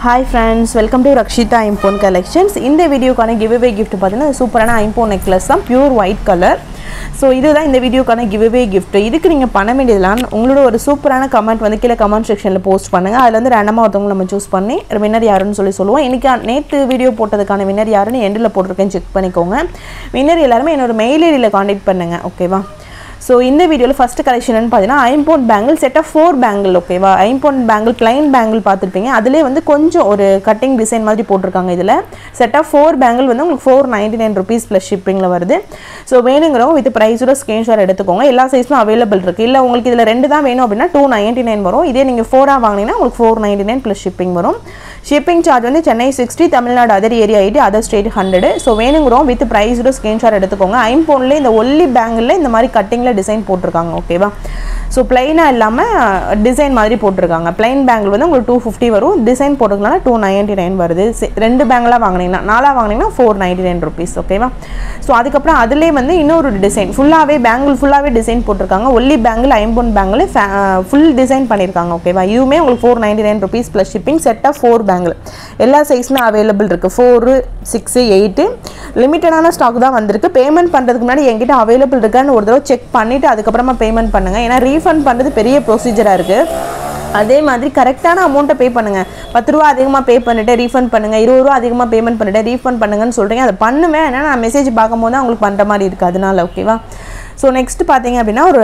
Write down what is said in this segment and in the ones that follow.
hi friends welcome to Rakshitha ஐம்போன் collections இந்த வீடியோக்கான கிவ்அவே gift பார்த்தீங்கன்னா சூப்பரான ஐம்போன் நெக்லஸ் தான் பியூர் ஒயிட் கலர் ஸோ இதுதான் இந்த வீடியோக்கான கிவ்அவே gift இதுக்கு நீங்கள் பண்ண வேண்டியதுலாம் உங்களோட ஒரு சூப்பரான கமெண்ட் வந்து கீழே கமெண்ட் செக்ஷனில் போஸ்ட் பண்ணுங்கள் அதில் வந்து ரெண்டமாக ஒருத்தவங்க நம்ம சூஸ் பண்ணி வின்னர் யாருன்னு சொல்லி சொல்லுவோம் இன்றைக்கி நேற்று வீடியோ போட்டதுக்கான வின்னர் யாருன்னு எண்டில் போட்டிருக்கேன்னு செக் பண்ணிக்கோங்க வின்னர் எல்லாருமே என்னோட மெயில் ஐடியில் காண்டாக்ட் பண்ணுங்கள் ஓகேவா ஸோ இந்த வீடியோவில் ஃபஸ்ட்டு கலெக்ஷன் பார்த்தீங்கன்னா ஐம்போன் bangle set of four bangle ஓகேவா ஐம்போன் பேங்கிள் பிளைன் பேங்கிள் பார்த்துருப்பீங்க அதிலே வந்து கொஞ்சம் ஒரு கட்டிங் டிசைன் மாதிரி போட்டிருக்காங்க இதில் செட் ஆஃப் ஃபோர் பேங்கிள் வந்து உங்களுக்கு four ninety nine rupees plus ஷிப்பிங்கில் வருது ஸோ வேணுங்கிறவங்க வித் ப்ரைஸோட ஸ்க்ரீன்ஷாட் எடுத்துக்கோங்க எல்லா சைஸும் அவைலபிள் இருக்குது இல்லை உங்களுக்கு இதில் ரெண்டு தான் வேணும் அப்படின்னா டூ நைன்ட்டி நைன் வரும் இதே நீங்கள் ஃபோராக வாங்கினீங்கன்னா உங்களுக்கு four ninety nine plus shipping வரும் ஷிப்பிங் சார்ஜ் வந்து Chennai sixty Tamil Nadu other area eighty other state hundred so வேணுங்கிறோம் வித் ப்ரைஸோட ஸ்க்ரீன்ஷாட் எடுத்துக்கோங்க ஐம்போனில் இந்த ஒல்லி பேங்கில் இந்த மாதிரி கட்டிங்கில் டிசைன் போட்டிருக்காங்க ஓகேவா ஸோ பிளைனாக இல்லாமல் டிசைன் மாதிரி போட்டிருக்காங்க பிளைன் பேங்கிள் வந்து உங்களுக்கு டூ ஃபிஃப்டி வரும் டிசைன் போட்டிருக்கனால டூ நைன்ட்டி நைன் வருது சி- ரெண்டு பேங்கிளாக வாங்கினீங்கன்னா நாலாக வாங்கினீங்கன்னா ஃபோர் நைன்ட்டி நைன் ருபீஸ் ஓகேவா ஸோ அதுக்கப்புறம் அதிலே வந்து இன்னொரு டிசைன் ஃபுல்லாகவே பேங்கிள் ஃபுல்லாகவே டிசைன் போட்டிருக்காங்க ஒல்லி பேங்கிள் ஐம்போன் பேங்கிள் ஃபுல் டிசைன் பண்ணியிருக்காங்க ஓகேவா இதுவுமே உங்களுக்கு four ninety nine rupees plus shipping செட்டாக ஃபோர் பேங்கிள் எல்லா சைஸுமே அவைலபிள் இருக்குது ஃபோரு சிக்ஸு எயிட்டு லிமிட்டடான ஸ்டாக் தான் வந்திருக்கு பேமெண்ட் பண்ணுறதுக்கு முன்னாடி என்கிட்ட அவைலபிள் இருக்கான்னு ஒரு தடவை செக் பண்ணிவிட்டு அதுக்கப்புறமா பேமெண்ட் பண்ணுங்கள் ஏன்னா ரீஃபண்ட் பண்ணுறது பெரிய ப்ரொசீஜராக இருக்குது அதே மாதிரி கரெக்டான அமௌண்ட்டை பே பண்ணுங்கள் பத்து ரூபா அதிகமாக பே பண்ணிட்டு ரீஃபண்ட் பண்ணுங்கள் இருபது ரூபா அதிகமாக பேமெண்ட் பண்ணிட்டு ரீஃபண்ட் பண்ணுங்கன்னு சொல்கிறீங்க அதை பண்ணுவேன் ஏன்னா நான் மெசேஜ் பார்க்கும்போது தான் உங்களுக்கு பண்ணுற மாதிரி இருக்குது அதனால ஓகேவா ஸோ நெக்ஸ்ட் பார்த்தீங்க அப்படின்னா ஒரு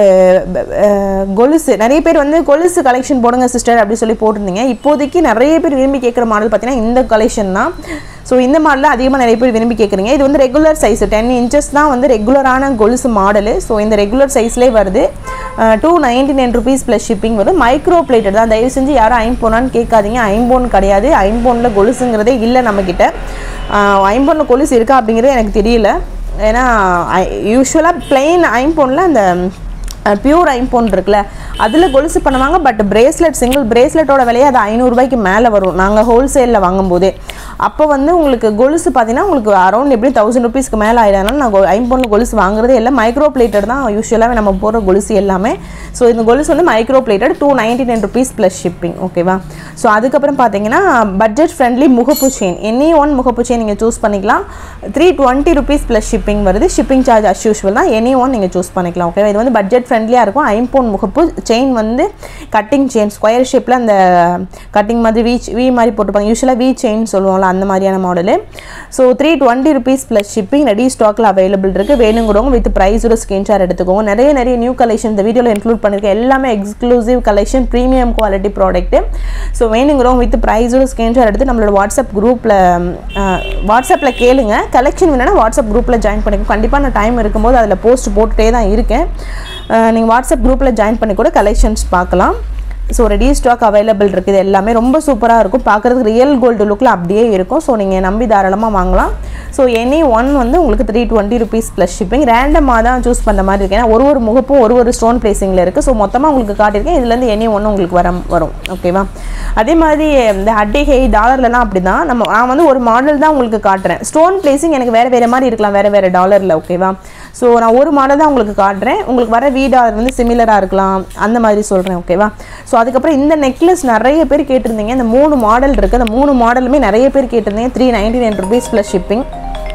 அஹ், கொலுசு நிறைய பேர் வந்து கொலுசு கலெக்ஷன் போடுங்க சிஸ்டர் அப்படி சொல்லி போட்டிருந்தீங்க இப்போதைக்கு நிறைய பேர் விரும்பி கேட்குற மாடல் பார்த்தீங்கன்னா இந்த கலெக்ஷன் தான் ஸோ இந்த மாடலில் அதிகமாக நிறைய பேர் விரும்பி கேட்குறீங்க இது வந்து ரெகுலர் சைஸ் டென் இன்ச்சஸ் தான் வந்து ரெகுலரான கொலுசு மாடலு ஸோ இந்த ரெகுலர் சைஸ்லேயே வருது two ninety nine rupees plus shipping வரும் மைக்ரோ பிளேட்டட் தான் தயவு செஞ்சு யாரும் ஐம்போனான்னு கேட்காதீங்க ஐம்போன் கிடையாது ஐம்போனில் கொலுசுங்கிறதே இல்லை நம்மக்கிட்ட ஐம்போனில் கொலுசு இருக்கா அப்படிங்கிறது எனக்கு தெரியல ஏன்னா யூஸ்வலாக பிளெயின் ஐம்போனில் அந்த பியூர் ஐம்போன் இருக்குல்ல அதில் கொலுசு பண்ணுவாங்க பட் பிரேஸ்லெட் சிங்கிள் பிரேஸ்லெட்டோட விலையே அது ஐநூறுரூபாய்க்கு மேலே வரும் நாங்கள் ஹோல்சேலில் வாங்கும்போதே அப்போ வந்து உங்களுக்கு கொலுசு பார்த்தீங்கன்னா உங்களுக்கு அரௌண்ட் எப்படி தௌசண்ட் ருபீஸ்க்கு மேலே ஆயிடுறதுனால நான் கொ- ஐம்போனில் கொலுசு வாங்குறதே இல்லை மைக்ரோ பிளேட்டட் தான் யூஸ்வலாகவே நம்ம போடுற கொலுசு எல்லாமே ஸோ இந்த கொலுசு வந்து micro plated two ninety nine rupees plus shipping ஓகேவா ஸோ அதுக்கப்புறம் பார்த்தீங்கன்னா பட்ஜெட் ஃப்ரெண்ட்லி முகப்பு செயின் எனி ஒன் முகப்பு செயின் நீங்கள் சூஸ் பண்ணிக்கலாம் three twenty rupees plus shipping வருது ஷிப்பிங் சார்ஜ் அஸ் யூஷுவல் தான் எனி ஒன் நீங்கள் சூஸ் பண்ணிக்கலாம் ஓகேவா இது வந்து பட்ஜெட் ஃப்ரெண்ட்லியாக இருக்கும் ஐம்போன் முகப்பு செயின் வந்து கட்டிங் செயின் ஸ்கொயர் ஷேப்பில் அந்த கட்டிங் மாதிரி வீ வி மாதிரி போட்டுப்பாங்க யூஸ்வலாக வி செயின் சொல்லுவோம்ல அந்த மாதிரியான model so three twenty rupees plus shipping ready ஸ்டாக்கில் அவைலபிள் இருக்குது வேணுங்கிறவங்க வித் ப்ரைஸோட ஸ்க்ரீன்ஷாட் எடுத்துக்கோங்க நிறைய நிறைய நியூ கலெக்ஷன் இந்த வீடியோவில் இன்க்ளூட் பண்ணியிருக்கேன் எல்லாமே exclusive collection premium quality product so வேணுங்கிறவங்க வித் ப்ரைஸோட ஸ்க்ரீன்ஷாட் எடுத்து நம்மளோட வாட்ஸ்அப் குரூப்பில் வாட்ஸ்அப்பில் கேளுங்க கலெக்ஷன் வேணும்னா வாட்ஸ்அப் குரூப்பில் ஜாயின் பண்ணிக்கோ கண்டிப்பாக நான் டைம் இருக்கும்போது அதில் போஸ்ட் போட்டுகிட்டே தான் இருக்கேன் நீங்கள் வாட்ஸ்அப் குரூப்பில் ஜாயின் பண்ணி கூட கலெக்ஷன்ஸ் பார்க்கலாம் ஸோ ரெடி ஸ்டாக் அவைலபிள் இருக்குது இது எல்லாமே ரொம்ப சூப்பராக இருக்கும் பார்க்குறதுக்கு ரியல் கோல்டு லுக்கில் அப்படியே இருக்கும் ஸோ நீங்கள் நம்பி தாராளமாக வாங்கலாம் ஸோ எனி ஒன் வந்து உங்களுக்கு three twenty rupees plus shipping ரேண்டமாக தான் சூஸ் பண்ணுற மாதிரி இருக்கு ஏன்னா ஒரு ஒரு முகப்பும் ஒரு ஒரு ஸ்டோன் பிளேசிங்கில் இருக்குது ஸோ மொத்தமாக உங்களுக்கு காட்டியிருக்கேன் இதுலேருந்து எனி ஒன்று உங்களுக்கு வர வரும் ஓகேவா அதே மாதிரி இந்த அட்டிகை டாலர்லலாம் அப்படி தான் நம்ம நான் வந்து ஒரு மாடல் தான் உங்களுக்கு காட்டுறேன் ஸ்டோன் பிளேசிங் எனக்கு வேறு வேறு மாதிரி இருக்கலாம் வேறு வேறு டாலரில் ஓகேவா ஸோ நான் ஒரு மாடல் தான் உங்களுக்கு காட்டுறேன் உங்களுக்கு வர வீ டாலர் வந்து சிமிலராக இருக்கலாம் அந்த மாதிரி சொல்கிறேன் ஓகேவா ஸோ அதுக்கப்புறம் இந்த நெக்லஸ் நிறைய பேர் கேட்டிருந்தீங்க இந்த மூணு மாடல் இருக்குது அந்த மூணு மாடலுமே நிறைய பேர் கேட்டிருந்தீங்க three ninety nine rupees plus shipping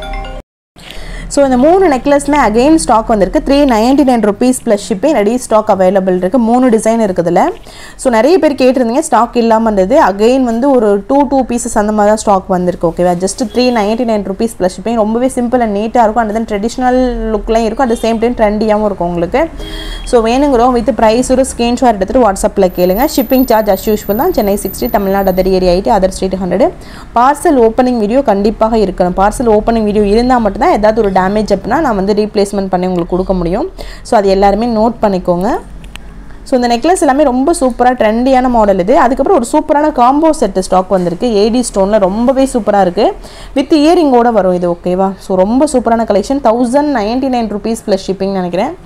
so இந்த மூணு நெக்லஸ்மே அகெயின் ஸ்டாக் வந்திருக்கு three ninety nine rupees plus shipping ready stock available இருக்குது மூணு டிசைன் இருக்குதுல ஸோ நிறைய பேர் கேட்டிருந்தீங்க ஸ்டாக் இல்லாமல் இருந்தது அகெயின் வந்து ஒரு டூ டூ பீசஸ் அந்த மாதிரி தான் ஸ்டாக் வந்திருக்கு ஓகேவா just three ninety nine rupees plus shipping ரொம்பவே சிம்பிள் அண்ட் நீட்டாக இருக்கும் அண்ட் தென் ட்ரெடிஷ்னல் லுக்லையும் இருக்கும் அட் சேம் டைம் ட்ரெண்டியாகவும் இருக்கும் உங்களுக்கு ஸோ வேணுங்கிறோம் வித் ப்ரைஸ் ஒரு ஸ்க்ரீன்ஷாட் எடுத்துகிட்டு வாட்ஸ்அப்பில் கேளுங்க ஷிப்பிங் சார்ஜ் அஸ் யூஷுவல் தான் Chennai sixty Tamil Nadu other area eighty other state hundred parcel opening video கண்டிப்பாக இருக்கணும் பார்சல் ஓப்பனிங் வீடியோ இருந்தால் மட்டும்தான் ஏதாவது ஒரு டேமேஜ் அப்படின்னா நான் வந்து ரீப்ளேஸ்மெண்ட் பண்ணி உங்களுக்கு கொடுக்க முடியும் ஸோ அது எல்லாருமே நோட் பண்ணிக்கோங்க ஸோ இந்த நெக்லஸ் எல்லாமே ரொம்ப சூப்பராக ட்ரெண்டியான மாடல் இது அதுக்கப்புறம் ஒரு சூப்பரான காம்போ செட்டு ஸ்டாக் வந்திருக்கு ஏடி ஸ்டோனில் ரொம்பவே சூப்பராக இருக்குது வித் இயரிங்கோட வரும் இது ஓகேவா ஸோ ரொம்ப சூப்பரான collection thousand ninety nine rupees plus shipping நினைக்கிறேன்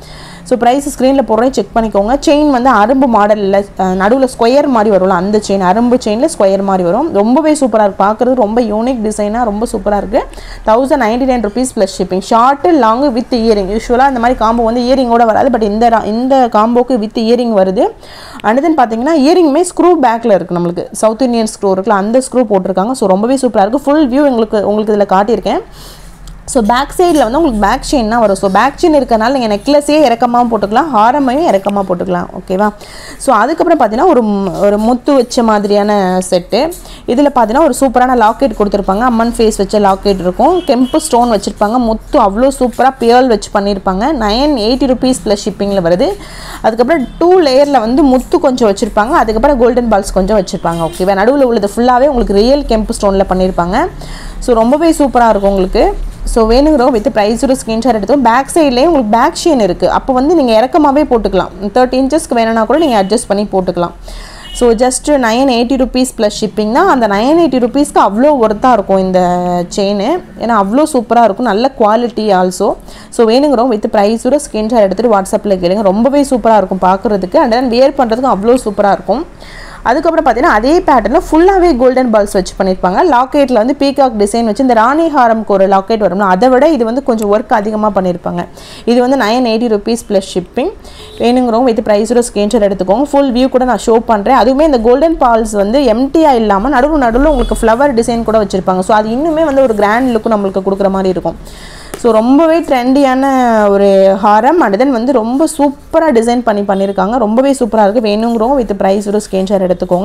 ஸோ ப்ரைஸ் ஸ்க்ரீனில் போடுறேன் செக் பண்ணிக்கோங்க செயின் வந்து அரும்பு மாடலில் நடுவில் ஸ்கொயர் மாதிரி வரும்ல அந்த செயின் அரும்பு செயினில் ஸ்கொயர் மாதிரி வரும் ரொம்பவே சூப்பராக இருக்குது பார்க்குறது ரொம்ப யூனிக் டிசைனாக ரொம்ப சூப்பராக இருக்குது thousand ninety nine rupees plus shipping short long with earring யூஸ்வலாக இந்த மாதிரி காம்போ வந்து இயரிங்கோட வராது பட் இந்த ra- இந்த காம்போக்கு வித் இயரிங் வருது அண்ட் தென் பார்த்தீங்கன்னா இயரிங்குமே ஸ்க்ரூ பேக்கில் இருக்குது நம்மளுக்கு சவுத் இந்தியன் ஸ்க்ரூ இருக்குல்ல அந்த ஸ்க்ரூ போட்டிருக்காங்க ஸோ ரொம்பவே சூப்பராக இருக்குது ஃபுல் வியூ உங்களுக்கு உங்களுக்கு இதில் காட்டியிருக்கேன் ஸோ பேக் சைடில் வந்து உங்களுக்கு பேக் செயின் தான் வரும் ஸோ பேக் செயின் இருக்கறனால நீங்கள் நெக்லஸே இறக்கமாகவும் போட்டுக்கலாம் ஹாரமையும் இறக்கமாக போட்டுக்கலாம் ஓகேவா ஸோ அதுக்கப்புறம் பார்த்தீங்கன்னா ஒரு மு- ஒரு முத்து வச்ச மாதிரியான செட்டு இதில் பார்த்தீங்கன்னா ஒரு சூப்பரான லாக்கெட் கொடுத்துருப்பாங்க அம்மன் ஃபேஸ் வச்ச லாக்கெட் இருக்கும் கெம்பு ஸ்டோன் வச்சுருப்பாங்க முத்து அவ்வளோ சூப்பராக பியர்ல் வச்சு பண்ணியிருப்பாங்க நைன் எயிட்டி ருபீஸ் ப்ளஸ் ஷிப்பிங்கில் வருது அதுக்கப்புறம் டூ லேயரில் வந்து முத்து கொஞ்சம் வச்சுருப்பாங்க அதுக்கப்புறம் கோல்டன் பால்ஸ் கொஞ்சம் வச்சுருப்பாங்க ஓகேவா நடுவில் உள்ளது ஃபுல்லாகவே உங்களுக்கு ரியல் கெம்பு ஸ்டோனில் பண்ணியிருப்பாங்க ஸோ ரொம்பவே சூப்பராக இருக்கும் உங்களுக்கு ஸோ வேணுங்கிறவங்க வித் ப்ரைஸோட ஸ்க்ரீன்ஷாட் எடுத்தோம் பேக் சைட்லேயே உங்களுக்கு பேக் ஷேன் இருக்குது அப்போ வந்து நீங்கள் இறக்கமாகவே போட்டுக்கலாம் தேர்ட்டி இன்ச்சஸ்க்கு வேணும்னா கூட நீங்கள் அட்ஜஸ்ட் பண்ணி போட்டுக்கலாம் so just nine eighty rupees plus shipping தான் அந்த நைன் எயிட்டி ருபீஸ்க்கு அவ்வளோ ஒர்த்தாக இருக்கும் இந்த செயின் ஏன்னா அவ்வளோ சூப்பராக இருக்கும் நல்ல குவாலிட்டி ஆல்சோ ஸோ வேணுங்கிறவங்க வித் ப்ரைஸோட ஸ்க்ரீன்ஷாட் எடுத்துகிட்டு வாட்ஸ்அப்பில் கேளுங்க ரொம்பவே சூப்பராக இருக்கும் பார்க்குறதுக்கு அண்ட் தென் வியர் பண்ணுறதுக்கும் அவ்வளோ சூப்பராக இருக்கும் அதுக்கப்புறம் பார்த்தீங்கன்னா அதே பேட்டர்னில் ஃபுல்லாகவே கோல்டன் பால்ஸ் வச்சு பண்ணியிருப்பாங்க லாக்கெட்டில் வந்து பீகாக் டிசைன் வச்சு இந்த ராணி ஹாரம்க்கு ஒரு லாக்கெட் வரும்னா அதை விட இது வந்து கொஞ்சம் ஒர்க் அதிகமாக பண்ணியிருப்பாங்க இது வந்து nine eighty rupees plus shipping வேணுங்கிறவங்க வித் ப்ரைஸோட ஸ்க்ரீன்ஷாட் எடுத்துக்கோங்க ஃபுல் வியூ கூட நான் ஷோ பண்ணுறேன் அதுவுமே இந்த கோல்டன் பால்ஸ் வந்து எம்டியாக இல்லாமல் நடுவு நடுவில் உங்களுக்கு ஃப்ளவர் டிசைன் கூட வச்சுருப்பாங்க ஸோ அது இன்னுமே வந்து ஒரு கிராண்ட் லுக் நம்மளுக்கு கொடுக்குற மாதிரி இருக்கும் ஸோ ரொம்பவே ட்ரெண்டியான ஒரு ஹாரம் அண்ட் தென் வந்து ரொம்ப சூப்பராக டிசைன் பண்ணி பண்ணியிருக்காங்க ரொம்பவே சூப்பராக இருக்குது வேணுங்கிறவங்க வித் ப்ரைஸ் ஒரு ஸ்க்ரீன்ஷாட் எடுத்துக்கோங்க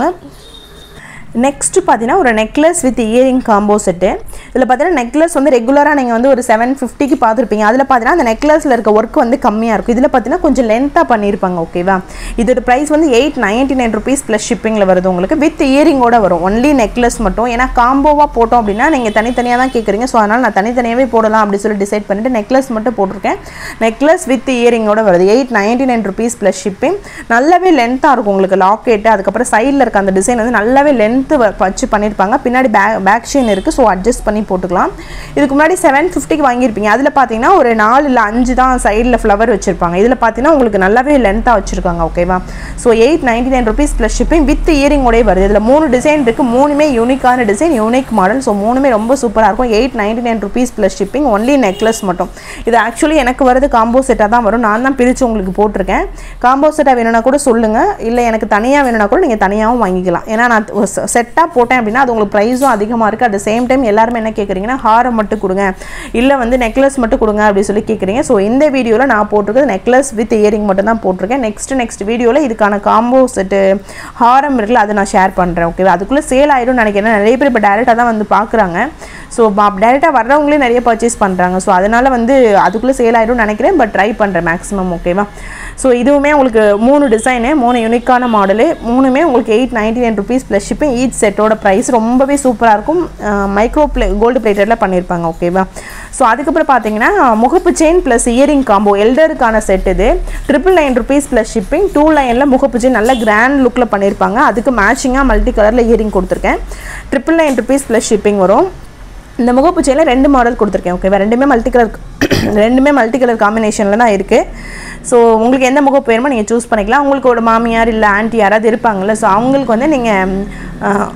நெக்ஸ்ட் பார்த்தீங்கன்னா ஒரு necklace with earring combo set இதில் பார்த்தீங்கன்னா நெக்லஸ் வந்து ரெகுலராக நீங்கள் வந்து ஒரு செவன் ஃபிஃப்டிக்கு பார்த்துருப்பீங்க அதில் பார்த்தீங்கன்னா அந்த நெக்லஸில் இருக்க ஒர்க் வந்து கம்மியாக இருக்கும் இதில் பார்த்தீங்கன்னா கொஞ்சம் லென்த்தாக பண்ணியிருப்பாங்க ஓகேவா இதோட ப்ரைஸ் வந்து eight ninety nine rupees plus ஷிப்பிங்கில் வருது உங்களுக்கு வித் இயரிங்கோட வரும் ஒன்லி நெக்லஸ் மட்டும் ஏன்னா காம்போவாக போட்டோம் அப்படின்னா நீங்கள் தனித்தனியாக தான் கேட்குறீங்க ஸோ அதனால் நான் தனித்தனியாகவே போடலாம் அப்படி சொல்லி டிசைட் பண்ணிட்டு நெக்லஸ் மட்டும் போட்டிருக்கேன் நெக்லஸ் வித் இயரிங்கோட வருது eight ninety nine rupees plus shipping நல்லாவே லென்த்தாக இருக்கும் உங்களுக்கு லாக்கெட்டு அதுக்கப்புறம் சைடில் இருக்க அந்த டிசைன் வந்து நல்லாவே லென்த்து வச்சு பண்ணியிருப்பாங்க பின்னாடி பேக் பேக் செயின் இருக்குது ஸோ அட்ஜஸ்ட் பண்ணி போட்டுக்கலாம் இதுக்கு முன்னாடி செவன் ஃபிஃப்டிக்கு வாங்கியிருப்பீங்க அதில் பார்த்தீங்கன்னா ஒரு நாலு இல்லை அஞ்சு தான் சைடில் ஃப்ளவர் வச்சுருப்பாங்க இதில் பார்த்தீங்கன்னா உங்களுக்கு நல்லாவே லென்த்தாக வச்சுருக்காங்க ஓகேவா so eight ninety nine rupees plus shipping with இயரிங்கோடய வருது இதில் மூணு டிசைன் இருக்குது மூணுமே யூனிக்கான டிசைன் யூனிக் மாடல் ஸோ மூணுமே ரொம்ப சூப்பராக இருக்கும் eight ninety nine rupees plus shipping only necklace மட்டும் இது ஆக்சுவலி எனக்கு வருது காம்போ செட்டாக தான் வரும் நான் தான் பிரித்து உங்களுக்கு போட்டிருக்கேன் காம்போ செட்டாக வேணும்னா கூட சொல்லுங்கள் இல்லை எனக்கு தனியாக வேணும்னா கூட நீங்கள் தனியாகவும் வாங்கிக்கலாம் ஏன்னா நான் செட்டாக போட்டேன் அப்படின்னா அது உங்களுக்கு ப்ரைஸும் அதிகமாக இருக்குது அட் த சேம் டைம் எல்லாருமே என்ன கேட்குறீங்கன்னா ஹாரம் மட்டும் கொடுங்க இல்லை வந்து நெக்லஸ் மட்டும் கொடுங்க அப்படின்னு சொல்லி கேட்குறீங்க ஸோ இந்த வீடியோவில் நான் போட்டிருக்கிறது நெக்லஸ் வித் இயரிங் மட்டும் தான் போட்டிருக்கேன் நெக்ஸ்ட் நெக்ஸ்ட் வீடியோவில் இதுக்கான காம்போ செட்டு ஹாரம் இருக்குல்ல அதை நான் ஷேர் பண்ணுறேன் ஓகேவா அதுக்குள்ளே சேல் ஆயிடும்னு நினைக்கிறேன் நிறைய பேர் இப்போ டேரெக்டாக தான் வந்து பார்க்குறாங்க ஸோ டேரெக்டாக வர்றவங்களே நிறைய பர்ச்சேஸ் பண்ணுறாங்க ஸோ அதனால் வந்து அதுக்குள்ளே சேல் ஆயிடும்னு நினைக்கிறேன் பட் ட்ரை பண்ணுறேன் மேக்ஸிமம் ஓகேவா ஸோ இதுவுமே உங்களுக்கு மூணு டிசைனு மூணு யூனிக்கான மாடலு மூணுமே உங்களுக்கு eight ninety nine rupees plus shipping each செட்டோட ப்ரைஸ் ரொம்பவே சூப்பராக இருக்கும் மைக்ரோ பிளே கோல்டு பிளேட்டரில் பண்ணியிருப்பாங்க ஓகேவா ஸோ அதுக்கப்புறம் பார்த்தீங்கன்னா முகப்பு செயின் ப்ளஸ் இயரிங் காம்போ எல்டருக்கான செட் இது triple nine rupees plus shipping two லைனில் முகப்பு செயின் நல்ல கிராண்ட் லுக்கில் பண்ணியிருப்பாங்க அதுக்கு மேட்சிங்காக மல்டி கலரில் இயரிங் கொடுத்துருக்கேன் triple nine rupees plus shipping வரும் இந்த முகப்பு செயினில் ரெண்டு மாடல் கொடுத்துருக்கேன் ஓகேவா ரெண்டுமே மல்டி கலர் ரெண்டுமே மல்டி கலர் காம்பினேஷனில் தான் இருக்குது ஸோ உங்களுக்கு எந்த முகப்பு வேணுமோ நீங்கள் சூஸ் பண்ணிக்கலாம் உங்களுக்கு ஒரு மாமியார் இல்லை ஆன்ட்டி யாராவது இருப்பாங்கள்ல ஸோ அவங்களுக்கு வந்து நீங்கள்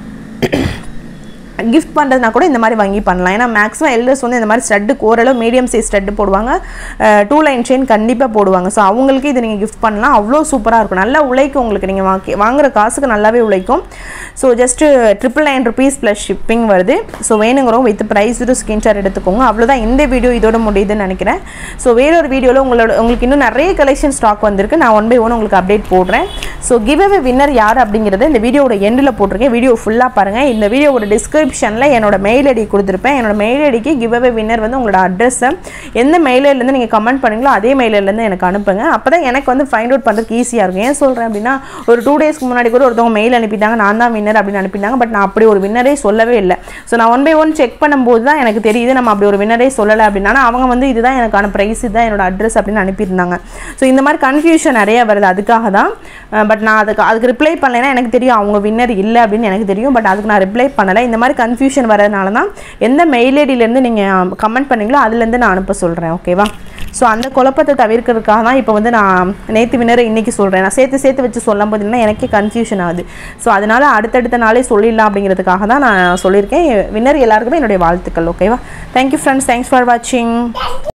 கிஃப்ட் பண்ணுறதுனா கூட இந்த மாதிரி வாங்கி பண்ணலாம் ஏன்னா மேக்ஸிமம் எல்டர்ஸ் வந்து இந்த மாதிரி ஸ்டட்டுக்கு ஓரளவு மீடியம் சைஸ் ஸ்டட்டு போடுவாங்க டூ லைன் செயின் கண்டிப்பாக போடுவாங்க ஸோ அவங்களுக்கு இது நீங்கள் கிஃப்ட் பண்ணலாம் அவ்வளோ சூப்பராக இருக்கும் நல்லா உழைக்கும் உங்களுக்கு நீங்கள் வாங்கி வாங்குற காசுக்கு நல்லாவே உழைக்கும் so just triple nine rupees plus shipping வருது ஸோ வேணுங்கிறோம் வித் ப்ரைஸ் ஸ்க்ரீன்ஷாட் எடுத்துக்கோங்க அவ்வளோதான் இந்த வீடியோ இதோட முடியுதுன்னு நினைக்கிறேன் ஸோ வேறொரு வீடியோவில் உங்களோட உங்களுக்கு இன்னும் நிறைய கலெக்ஷன் ஸ்டாக் வந்திருக்கு நான் ஒன் பை ஒன் உங்களுக்கு அப்டேட் போடுறேன் ஸோ கிவ் அவே வின்னர் யார் அப்படிங்கிறத இந்த வீடியோட எண்டில் போட்டிருக்கேன் வீடியோ ஃபுல்லாக பாருங்கள் இந்த வீடியோவோட டிஸ்கிரிப்ஷனில் என்னோட மெயில் ஐடி கொடுத்துருப்பேன் என்னோட மெயில் ஐடிக்கு கிவ் அவே வின்னர் வந்து உங்களோட அட்ரஸை எந்த மெயிலேருந்து நீங்கள் கமெண்ட் பண்ணீங்களோ அதே மெயிலேருந்து எனக்கு அனுப்புங்க அப்போ தான் எனக்கு வந்து ஃபைண்ட் அவுட் பண்ணுறதுக்கு ஈஸியாக இருக்கும் ஏன் சொல்கிறேன் அப்படின்னா ஒரு டூ டேஸ்க்கு முன்னாடி கூட ஒருத்தவங்க மெயில் அனுப்பிட்டாங்க நான் தான் வின்னர் அப்படின்னு அனுப்பிட்டாங்க பட் நான் அப்படி ஒரு வின்னரே சொல்லவே இல்லை ஸோ நான் ஒன் பை ஒன் செக் பண்ணும்போது தான் எனக்கு தெரியுது நம்ம அப்படி ஒரு வின்னரே சொல்லலை அப்படின்னா ஆனா அவங்க வந்து இதுதான் எனக்கான ப்ரைஸ் இதுதான் என்னோட அட்ரஸ் அப்படின்னு அனுப்பியிருந்தாங்க ஸோ இந்த மாதிரி கன்ஃபியூஷன் நிறைய வருது அதுக்காக தான் பட் நான் அதுக்கு அதுக்கு ரிப்ளை பண்ணலைன்னா எனக்கு தெரியும் அவங்க வின்னர் இல்லை அப்படின்னு எனக்கு தெரியும் பட் அதுக்கு நான் ரிப்ளை பண்ணலை இந்த மாதிரி கன்ஃபியூஷன் வரதுனால தான் எந்த மெயில் ஐடியிலேருந்து நீங்கள் கமெண்ட் பண்ணீங்களோ அதுலேருந்து நான் அனுப்ப சொல்கிறேன் ஓகேவா ஸோ அந்த குழப்பத்தை தவிர்க்கிறதுக்காக தான் இப்போ வந்து நான் நேற்று வினரை இன்றைக்கி சொல்கிறேன் நான் சேர்த்து சேர்த்து வச்சு சொல்லும் போது என்னன்னா எனக்கே கன்ஃபியூஷன் ஆகுது ஸோ அதனால் அடுத்தடுத்த நாளே சொல்லிடலாம் அப்படிங்கிறதுக்காக தான் நான் சொல்லியிருக்கேன் வின்னர் எல்லாருக்குமே என்னுடைய வாழ்த்துக்கள் ஓகேவா தேங்க்யூ ஃப்ரெண்ட்ஸ் தேங்க்ஸ் ஃபார் வாட்சிங்